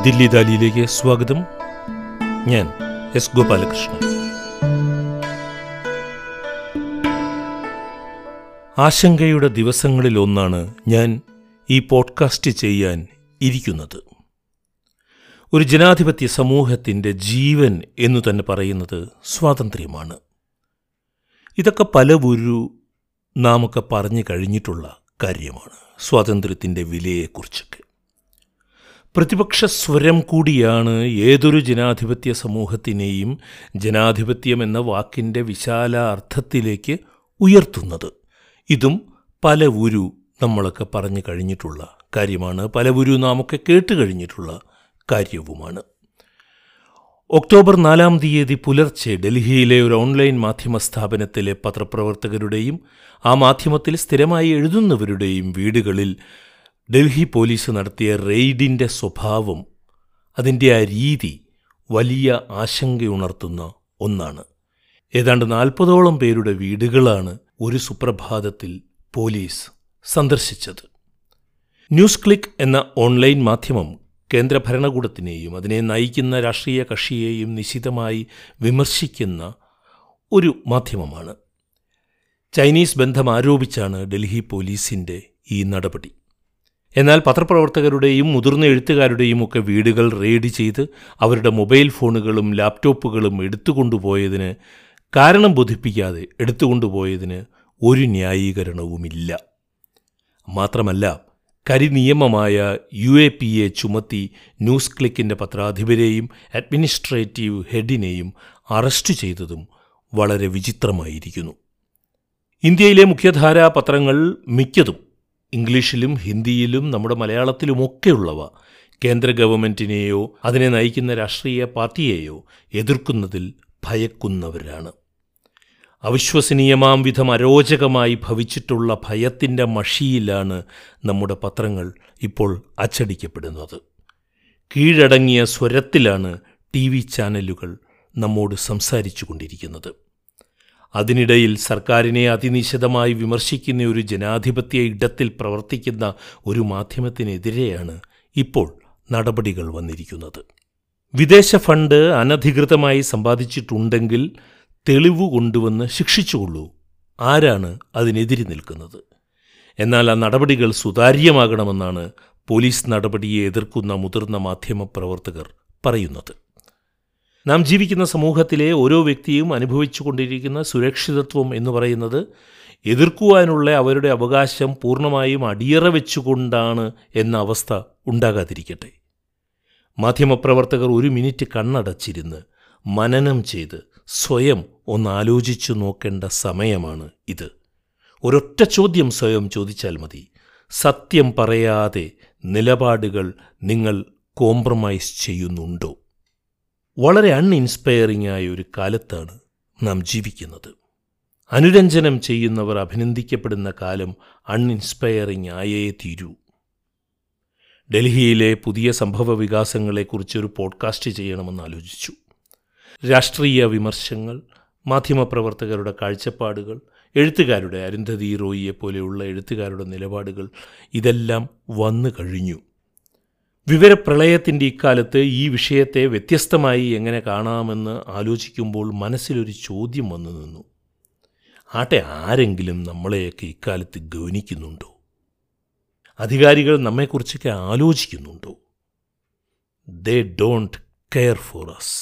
ദില്ലി ദാലിയിലേക്ക് സ്വാഗതം ഞാൻ എസ് ഗോപാലകൃഷ്ണൻ ആശങ്കയുടെ ദിവസങ്ങളിൽ ഒന്നാണ് ഞാൻ ഈ പോഡ്കാസ്റ്റ് ചെയ്യാൻ ഇരിക്കുന്നത് ഒരു ജനാധിപത്യ സമൂഹത്തിൻ്റെ ജീവൻ എന്നു തന്നെ പറയുന്നത് സ്വാതന്ത്ര്യമാണ് ഇതൊക്കെ പലവൊരു നാമൊക്കെ പറഞ്ഞു കഴിഞ്ഞിട്ടുള്ള കാര്യമാണ് സ്വാതന്ത്ര്യത്തിൻ്റെ വിലയെക്കുറിച്ചൊക്കെ പ്രതിപക്ഷ സ്വരം കൂടിയാണ് ഏതൊരു ജനാധിപത്യ സമൂഹത്തിനെയും ജനാധിപത്യം എന്ന വാക്കിൻ്റെ വിശാല അർത്ഥത്തിലേക്ക് ഉയർത്തുന്നത് ഇതും പല ഉരു നമ്മളൊക്കെ പറഞ്ഞു കഴിഞ്ഞിട്ടുള്ള കാര്യമാണ് പല ഉരു നാമൊക്കെ കേട്ട് കഴിഞ്ഞിട്ടുള്ള കാര്യവുമാണ് ഒക്ടോബർ നാലാം തീയതി പുലർച്ചെ ഡൽഹിയിലെ ഒരു ഓൺലൈൻ മാധ്യമ സ്ഥാപനത്തിലെ പത്രപ്രവർത്തകരുടെയും ആ മാധ്യമത്തിൽ സ്ഥിരമായി എഴുതുന്നവരുടെയും വീടുകളിൽ ഡൽഹി പോലീസ് നടത്തിയ റെയ്ഡിൻ്റെ സ്വഭാവം അതിൻ്റെ ആ രീതി വലിയ ആശങ്കയുണർത്തുന്ന ഒന്നാണ് ഏതാണ്ട് നാൽപ്പതോളം പേരുടെ വീടുകളാണ് ഒരു സുപ്രഭാതത്തിൽ പോലീസ് സന്ദർശിച്ചത് ന്യൂസ് ക്ലിക്ക് എന്ന ഓൺലൈൻ മാധ്യമം കേന്ദ്ര ഭരണകൂടത്തിനെയും അതിനെ നയിക്കുന്ന രാഷ്ട്രീയ കക്ഷിയെയും നിശിതമായി വിമർശിക്കുന്ന ഒരു മാധ്യമമാണ് ചൈനീസ് ബന്ധം ആരോപിച്ചാണ് ഡൽഹി പോലീസിൻ്റെ ഈ നടപടി എന്നാൽ പത്രപ്രവർത്തകരുടെയും മുതിർന്ന എഴുത്തുകാരുടെയും ഒക്കെ വീടുകൾ റെയ്ഡ് ചെയ്ത് അവരുടെ മൊബൈൽ ഫോണുകളും ലാപ്ടോപ്പുകളും എടുത്തുകൊണ്ടുപോയതിന് കാരണം ബോധിപ്പിക്കാതെ എടുത്തുകൊണ്ടുപോയതിന് ഒരു ന്യായീകരണവുമില്ല മാത്രമല്ല കരിനിയമമായ യു എ പി എ ചുമത്തി ന്യൂസ് ക്ലിക്കിൻ്റെ പത്രാധിപരെയും അഡ്മിനിസ്ട്രേറ്റീവ് ഹെഡിനെയും അറസ്റ്റ് ചെയ്തതും വളരെ വിചിത്രമായിരിക്കുന്നു ഇന്ത്യയിലെ മുഖ്യധാരാ പത്രങ്ങൾ മിക്കതും ഇംഗ്ലീഷിലും ഹിന്ദിയിലും നമ്മുടെ മലയാളത്തിലുമൊക്കെയുള്ളവ കേന്ദ്ര ഗവൺമെൻറ്റിനെയോ അതിനെ നയിക്കുന്ന രാഷ്ട്രീയ പാർട്ടിയെയോ എതിർക്കുന്നതിൽ ഭയക്കുന്നവരാണ് അവിശ്വസനീയമാം വിധം അരോചകമായി ഭവിച്ചിട്ടുള്ള ഭയത്തിൻ്റെ മഷിയിലാണ് നമ്മുടെ പത്രങ്ങൾ ഇപ്പോൾ അച്ചടിക്കപ്പെടുന്നത് കീഴടങ്ങിയ സ്വരത്തിലാണ് ടി വി ചാനലുകൾ നമ്മോട് സംസാരിച്ചു കൊണ്ടിരിക്കുന്നത് അതിനിടയിൽ സർക്കാരിനെ അതിനിശിതമായി വിമർശിക്കുന്ന ഒരു ജനാധിപത്യ ഇടത്തിൽ പ്രവർത്തിക്കുന്ന ഒരു മാധ്യമത്തിനെതിരെയാണ് ഇപ്പോൾ നടപടികൾ വന്നിരിക്കുന്നത് വിദേശ ഫണ്ട് അനധികൃതമായി സമ്പാദിച്ചിട്ടുണ്ടെങ്കിൽ തെളിവ് കൊണ്ടുവന്ന് ശിക്ഷിച്ചുകൊള്ളൂ ആരാണ് അതിനെതിരെ നിൽക്കുന്നത് എന്നാൽ ആ നടപടികൾ സുതാര്യമാകണമെന്നാണ് പോലീസ് നടപടിയെ എതിർക്കുന്ന മുതിർന്ന മാധ്യമപ്രവർത്തകർ പറയുന്നത് നാം ജീവിക്കുന്ന സമൂഹത്തിലെ ഓരോ വ്യക്തിയും അനുഭവിച്ചുകൊണ്ടിരിക്കുന്ന സുരക്ഷിതത്വം എന്ന് പറയുന്നത് എതിർക്കുവാനുള്ള അവരുടെ അവകാശം പൂർണ്ണമായും അടിയറ വെച്ചുകൊണ്ടാണ് എന്ന അവസ്ഥ ഉണ്ടാകാതിരിക്കട്ടെ മാധ്യമപ്രവർത്തകർ ഒരു മിനിറ്റ് കണ്ണടച്ചിരുന്ന് മനനം ചെയ്ത് സ്വയം ഒന്ന് ആലോചിച്ചു നോക്കേണ്ട സമയമാണ് ഇത് ഒരൊറ്റ ചോദ്യം സ്വയം ചോദിച്ചാൽ മതി സത്യം പറയാതെ നിലപാടുകൾ നിങ്ങൾ കോംപ്രമൈസ് ചെയ്യുന്നുണ്ടോ വളരെ അൺഇൻസ്പയറിംഗ് ആയ ഒരു കാലത്താണ് നാം ജീവിക്കുന്നത് അനുരഞ്ജനം ചെയ്യുന്നവർ അഭിനന്ദിക്കപ്പെടുന്ന കാലം അൺഇൻസ്പയറിംഗ് ആയേ തീരൂ ഡൽഹിയിലെ പുതിയ സംഭവ വികാസങ്ങളെക്കുറിച്ച് ഒരു പോഡ്കാസ്റ്റ് ചെയ്യണമെന്ന് ആലോചിച്ചു രാഷ്ട്രീയ വിമർശങ്ങൾ മാധ്യമപ്രവർത്തകരുടെ കാഴ്ചപ്പാടുകൾ എഴുത്തുകാരുടെ അരുന്ധതി റോയിയെ പോലെയുള്ള എഴുത്തുകാരുടെ നിലപാടുകൾ ഇതെല്ലാം വന്നു കഴിഞ്ഞു വിവരപ്രളയത്തിൻ്റെ ഇക്കാലത്ത് ഈ വിഷയത്തെ വ്യത്യസ്തമായി എങ്ങനെ കാണാമെന്ന് ആലോചിക്കുമ്പോൾ മനസ്സിലൊരു ചോദ്യം വന്നു നിന്നു ആട്ടെ ആരെങ്കിലും നമ്മളെയൊക്കെ ഇക്കാലത്ത് ഗവനിക്കുന്നുണ്ടോ അധികാരികൾ നമ്മെക്കുറിച്ചൊക്കെ ആലോചിക്കുന്നുണ്ടോ they don't care for us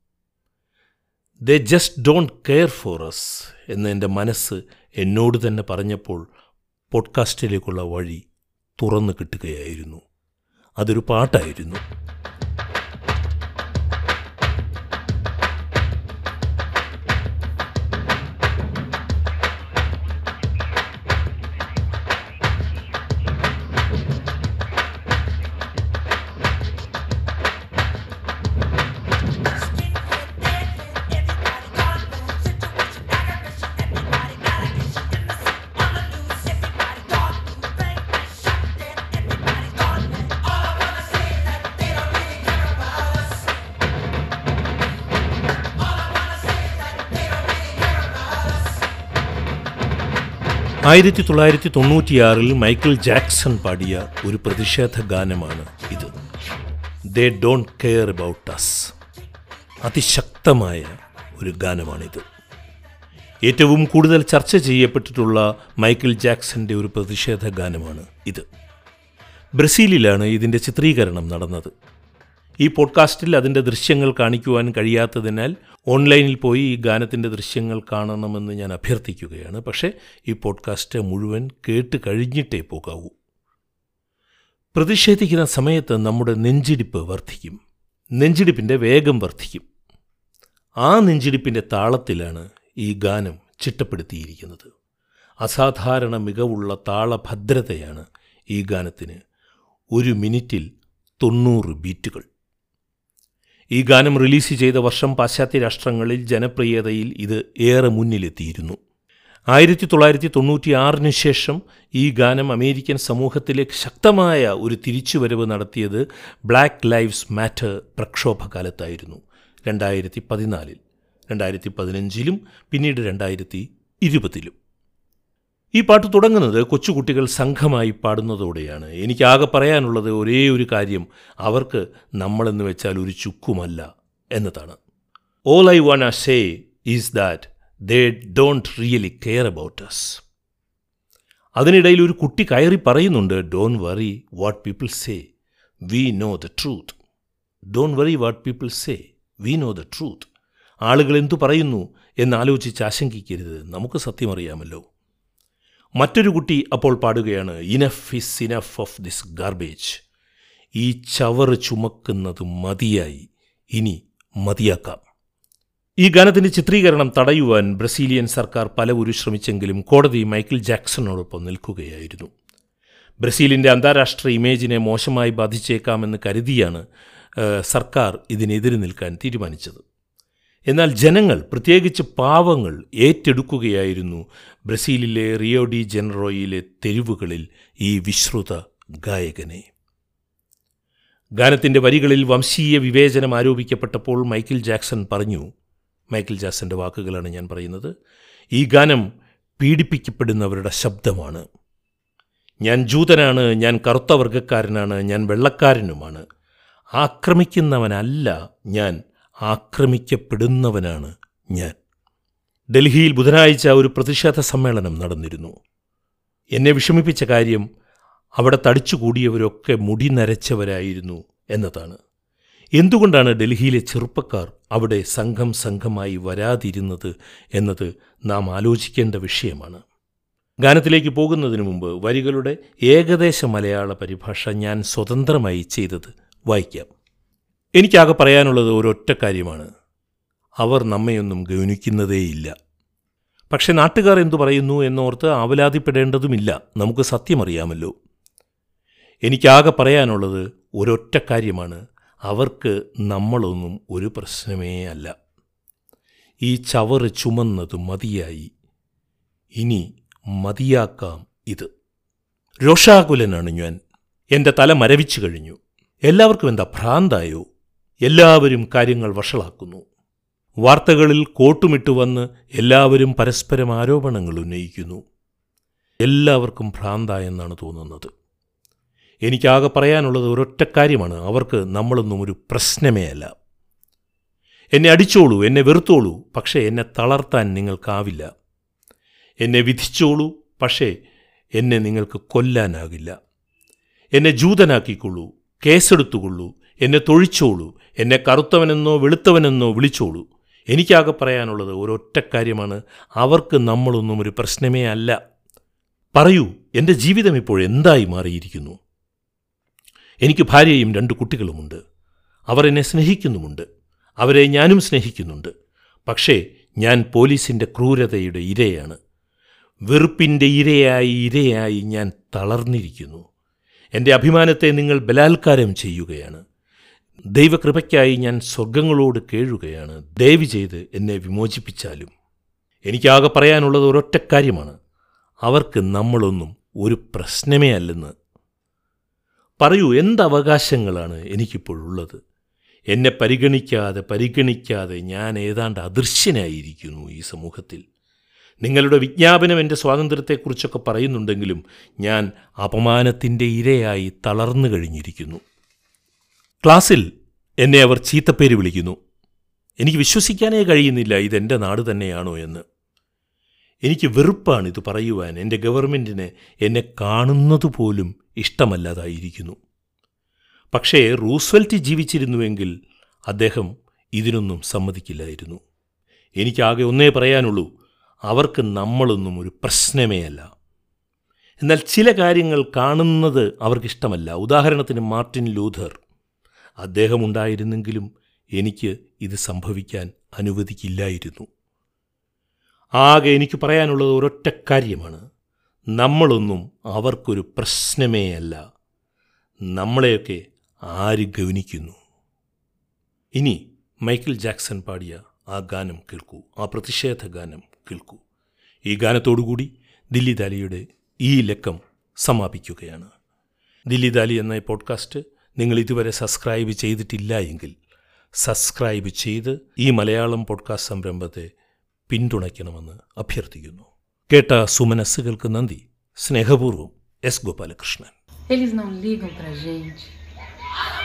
they just don't care for us എന്ന് എൻ്റെ മനസ്സ് എന്നോട് തന്നെ പറഞ്ഞപ്പോൾ പോഡ്കാസ്റ്റിലേക്കുള്ള വഴി തുറന്നു കിട്ടുകയായിരുന്നു അതൊരു പാട്ടായിരുന്നു ആയിരത്തി തൊള്ളായിരത്തി തൊണ്ണൂറ്റിയാറിൽ മൈക്കിൾ ജാക്സൺ പാടിയ ഒരു പ്രതിഷേധ ഗാനമാണ് ഇത് they don't care about us അതിശക്തമായ ഒരു ഗാനമാണിത് ഏറ്റവും കൂടുതൽ ചർച്ച ചെയ്യപ്പെട്ടിട്ടുള്ള മൈക്കിൾ ജാക്സന്റെ ഒരു പ്രതിഷേധ ഗാനമാണ് ഇത് ബ്രസീലിലാണ് ഇതിൻ്റെ ചിത്രീകരണം നടന്നത് ഈ പോഡ്കാസ്റ്റിൽ അതിൻ്റെ ദൃശ്യങ്ങൾ കാണിക്കുവാൻ കഴിയാത്തതിനാൽ ഓൺലൈനിൽ പോയി ഈ ഗാനത്തിൻ്റെ ദൃശ്യങ്ങൾ കാണണമെന്ന് ഞാൻ അഭ്യർത്ഥിക്കുകയാണ് പക്ഷേ ഈ പോഡ്കാസ്റ്റ് മുഴുവൻ കേട്ട് കഴിഞ്ഞിട്ടേ പോകാവൂ പ്രതിഷേധിക്കുന്ന സമയത്ത് നമ്മുടെ നെഞ്ചിടിപ്പ് വർദ്ധിക്കും നെഞ്ചിടിപ്പിൻ്റെ വേഗം വർദ്ധിക്കും ആ നെഞ്ചിടിപ്പിൻ്റെ താളത്തിലാണ് ഈ ഗാനം ചിട്ടപ്പെടുത്തിയിരിക്കുന്നത് അസാധാരണ മികവുള്ള താളഭദ്രതയാണ് ഈ ഗാനത്തിന് ഒരു മിനിറ്റിൽ തൊണ്ണൂറ് ബീറ്റുകൾ ഈ ഗാനം റിലീസ് ചെയ്ത വർഷം പാശ്ചാത്യ രാഷ്ട്രങ്ങളിൽ ജനപ്രിയതയിൽ ഇത് ഏറെ മുന്നിലെത്തിയിരുന്നു ആയിരത്തി തൊള്ളായിരത്തി തൊണ്ണൂറ്റിയാറിന് ശേഷം ഈ ഗാനം അമേരിക്കൻ സമൂഹത്തിലേക്ക് ശക്തമായ ഒരു തിരിച്ചുവരവ് നടത്തിയത് ബ്ലാക്ക് ലൈവ്സ് മാറ്റർ പ്രക്ഷോഭകാലത്തായിരുന്നു രണ്ടായിരത്തി പതിനാലിൽ രണ്ടായിരത്തി പതിനഞ്ചിലും പിന്നീട് രണ്ടായിരത്തി ഇരുപതിലും ഈ പാട്ട് തുടങ്ങുന്നത് കൊച്ചുകുട്ടികൾ സംഘമായി പാടുന്നതോടെയാണ് എനിക്കാകെ പറയാനുള്ളത് ഒരേ ഒരു കാര്യം അവർക്ക് നമ്മളെന്ന് വെച്ചാൽ ഒരു ചുക്കുമല്ല എന്നതാണ് ഓൾ ഐ വൺ ആ say is that they don't really care about us അതിനിടയിൽ ഒരു കുട്ടി കയറി പറയുന്നുണ്ട് don't worry what people say we know the truth don't worry what people say we know the truth ആളുകൾ എന്തു പറയുന്നു എന്നാലോചിച്ച് ആശങ്കിക്കരുത് നമുക്ക് സത്യം അറിയാമല്ലോ മറ്റൊരു കുട്ടി അപ്പോൾ പാടുകയാണ് enough is enough of this garbage ഈ ചവറ് ചുമക്കുന്നത് മതിയായി ഇനി മതിയാക്കാം ഈ ഗാനത്തിന്റെ ചിത്രീകരണം തടയുവാൻ ബ്രസീലിയൻ സർക്കാർ പലവരു ശ്രമിച്ചെങ്കിലും കോടതി മൈക്കിൾ ജാക്സണോടൊപ്പം നിൽക്കുകയായിരുന്നു ബ്രസീലിൻ്റെ അന്താരാഷ്ട്ര ഇമേജിനെ മോശമായി ബാധിച്ചേക്കാമെന്ന് കരുതിയാണ് ഏഹ്, സർക്കാർ ഇതിനെതിരെ നിൽക്കാൻ തീരുമാനിച്ചത് എന്നാൽ ജനങ്ങൾ പ്രത്യേകിച്ച് പാവങ്ങൾ ഏറ്റെടുക്കുകയായിരുന്നു ബ്രസീലിലെ റിയോ ഡി ജനറോയിലെ തെരുവുകളിൽ ഈ വിശ്രുത ഗായകനെ ഗാനത്തിൻ്റെ വരികളിൽ വംശീയ വിവേചനം ആരോപിക്കപ്പെട്ടപ്പോൾ മൈക്കിൾ ജാക്സൺ പറഞ്ഞു മൈക്കിൾ ജാക്സന്റെ വാക്കുകളാണ് ഞാൻ പറയുന്നത് ഈ ഗാനം പീഡിപ്പിക്കപ്പെടുന്നവരുടെ ശബ്ദമാണ് ഞാൻ ജൂതനാണ് ഞാൻ കറുത്ത വർഗക്കാരനാണ് ഞാൻ വെള്ളക്കാരനുമാണ് ആക്രമിക്കുന്നവനല്ല ഞാൻ ആക്രമിക്കപ്പെടുന്നവനാണ് ഞാൻ ഡൽഹിയിൽ ബുധനാഴ്ച ഒരു പ്രതിഷേധ സമ്മേളനം നടന്നിരുന്നു എന്നെ വിഷമിപ്പിച്ച കാര്യം അവിടെ തടിച്ചുകൂടിയവരൊക്കെ മുടി നരച്ചവരായിരുന്നു എന്നതാണ് എന്തുകൊണ്ടാണ് ഡൽഹിയിലെ ചെറുപ്പക്കാർ അവിടെ സംഘം സംഘമായി വരാതിരുന്നത് എന്നത് നാം ആലോചിക്കേണ്ട വിഷയമാണ് ഗാനത്തിലേക്ക് പോകുന്നതിന് മുമ്പ് വരികളുടെ ഏകദേശ മലയാള പരിഭാഷ ഞാൻ സ്വതന്ത്രമായി ചെയ്തത് വായിക്കാം എനിക്കാകെ പറയാനുള്ളത് ഒരൊറ്റ കാര്യമാണ് അവർ നമ്മയൊന്നും ഗൗനിക്കുന്നതേയില്ല പക്ഷെ നാട്ടുകാർ എന്തു പറയുന്നു എന്നോർത്ത് ആവലാതിപ്പെടേണ്ടതുമില്ല നമുക്ക് സത്യമറിയാമല്ലോ എനിക്കാകെ പറയാനുള്ളത് ഒരൊറ്റ കാര്യമാണ് അവർക്ക് നമ്മളൊന്നും ഒരു പ്രശ്നമേ അല്ല ഈ ചവറ് ചുമന്നത് മതിയായി ഇനി മതിയാക്കാം ഇത് രോഷാകുലനാണ് ഞാൻ എൻ്റെ തല മരവിച്ചു കഴിഞ്ഞു എല്ലാവർക്കും എന്താ ഭ്രാന്തായോ എല്ലാവരും കാര്യങ്ങൾ വഷളാക്കുന്നു വാർത്തകളിൽ കോട്ടുമിട്ട് വന്ന് എല്ലാവരും പരസ്പരം ആരോപണങ്ങൾ ഉന്നയിക്കുന്നു എല്ലാവർക്കും ഭ്രാന്തായെന്നാണ് തോന്നുന്നത് എനിക്കാകെ പറയാനുള്ളത് ഒരൊറ്റ കാര്യമാണ് അവർക്ക് നമ്മളൊന്നും ഒരു പ്രശ്നമേ അല്ല എന്നെ അടിച്ചോളൂ എന്നെ വെറുത്തോളൂ പക്ഷേ എന്നെ തളർത്താൻ നിങ്ങൾക്കാവില്ല എന്നെ വിധിച്ചോളൂ പക്ഷേ എന്നെ നിങ്ങൾക്ക് കൊല്ലാനാകില്ല എന്നെ ജൂതനാക്കിക്കൊള്ളൂ കേസെടുത്തുകൊള്ളൂ എന്നെ തൊഴിച്ചോളൂ എന്നെ കറുത്തവനെന്നോ വെളുത്തവനെന്നോ വിളിച്ചോളൂ എനിക്കാകെ പറയാനുള്ളത് ഒരൊറ്റ കാര്യമാണ് അവർക്ക് നമ്മളൊന്നും ഒരു പ്രശ്നമേ അല്ല പറയൂ എൻ്റെ ജീവിതം ഇപ്പോൾ എന്തായി മാറിയിരിക്കുന്നു എനിക്ക് ഭാര്യയും രണ്ട് കുട്ടികളുമുണ്ട് അവർ എന്നെ സ്നേഹിക്കുന്നുമുണ്ട് അവരെ ഞാനും സ്നേഹിക്കുന്നുണ്ട് പക്ഷേ ഞാൻ പോലീസിൻ്റെ ക്രൂരതയുടെ ഇരയാണ് വെറുപ്പിൻ്റെ ഇരയായി ഇരയായി ഞാൻ തളർന്നിരിക്കുന്നു എൻ്റെ അഭിമാനത്തെ നിങ്ങൾ ബലാത്കാരം ചെയ്യുകയാണ് ദൈവകൃപയ്ക്കായി ഞാൻ സ്വർഗങ്ങളോട് കേഴുകയാണ് ദയവ് ചെയ്ത് എന്നെ വിമോചിപ്പിച്ചാലും എനിക്കാകെ പറയാനുള്ളത് ഒരൊറ്റ കാര്യമാണ് അവർക്ക് നമ്മളൊന്നും ഒരു പ്രശ്നമേ അല്ലെന്ന് പറയൂ എന്ത് അവകാശങ്ങളാണ് എനിക്കിപ്പോഴുള്ളത് എന്നെ പരിഗണിക്കാതെ പരിഗണിക്കാതെ ഞാൻ ഏതാണ്ട് അദൃശ്യനായിരിക്കുന്നു ഈ സമൂഹത്തിൽ നിങ്ങളുടെ വിജ്ഞാപനം എൻ്റെ സ്വാതന്ത്ര്യത്തെക്കുറിച്ചൊക്കെ പറയുന്നുണ്ടെങ്കിലും ഞാൻ അപമാനത്തിൻ്റെ ഇരയായി തളർന്നു കഴിഞ്ഞിരിക്കുന്നു ക്ലാസ്സിൽ എന്നെ അവർ ചീത്തപ്പേര് വിളിക്കുന്നു എനിക്ക് വിശ്വസിക്കാനേ കഴിയുന്നില്ല ഇതെൻ്റെ നാട് തന്നെയാണോ എന്ന് എനിക്ക് വെറുപ്പാണ് ഇത് പറയുവാൻ എൻ്റെ ഗവൺമെൻറ്റിന് എന്നെ കാണുന്നത് പോലും ഇഷ്ടമല്ലാതായിരിക്കുന്നു പക്ഷേ റൂസ്വെൽറ്റ് ജീവിച്ചിരുന്നുവെങ്കിൽ അദ്ദേഹം ഇതിനൊന്നും സമ്മതിക്കില്ലായിരുന്നു എനിക്കാകെ ഒന്നേ പറയാനുള്ളൂ അവർക്ക് നമ്മളൊന്നും ഒരു പ്രശ്നമേ അല്ല എന്നാൽ ചില കാര്യങ്ങൾ കാണുന്നത് അവർക്കിഷ്ടമല്ല ഉദാഹരണത്തിന് മാർട്ടിൻ ലൂഥർ അദ്ദേഹം ഉണ്ടായിരുന്നെങ്കിലും എനിക്ക് ഇത് സംഭവിക്കാൻ അനുവദിക്കില്ലായിരുന്നു ആകെ എനിക്ക് പറയാനുള്ളത് ഒരൊറ്റ കാര്യമാണ് നമ്മളൊന്നും അവർക്കൊരു പ്രശ്നമേ അല്ല നമ്മളെയൊക്കെ ആര് ഗവനിക്കുന്നു ഇനി മൈക്കിൾ ജാക്സൺ പാടിയ ആ ഗാനം കേൾക്കൂ ആ പ്രതിഷേധ ഗാനം കേൾക്കൂ ഈ ഗാനത്തോടുകൂടി ദില്ലി ദാലിയുടെ ഈ ലക്കം സമാപിക്കുകയാണ് ദില്ലി ദാലി എന്ന പോഡ്കാസ്റ്റ് നിങ്ങൾ ഇതുവരെ സബ്സ്ക്രൈബ് ചെയ്തിട്ടില്ല എങ്കിൽ സബ്സ്ക്രൈബ് ചെയ്ത് ഈ മലയാളം പോഡ്കാസ്റ്റ് സംരംഭത്തെ പിന്തുണയ്ക്കണമെന്ന് അഭ്യർത്ഥിക്കുന്നു കേട്ട സുമനസ്സുകൾക്ക് നന്ദി സ്നേഹപൂർവ്വം S Gopalakrishnan Eles não ligam pra gente.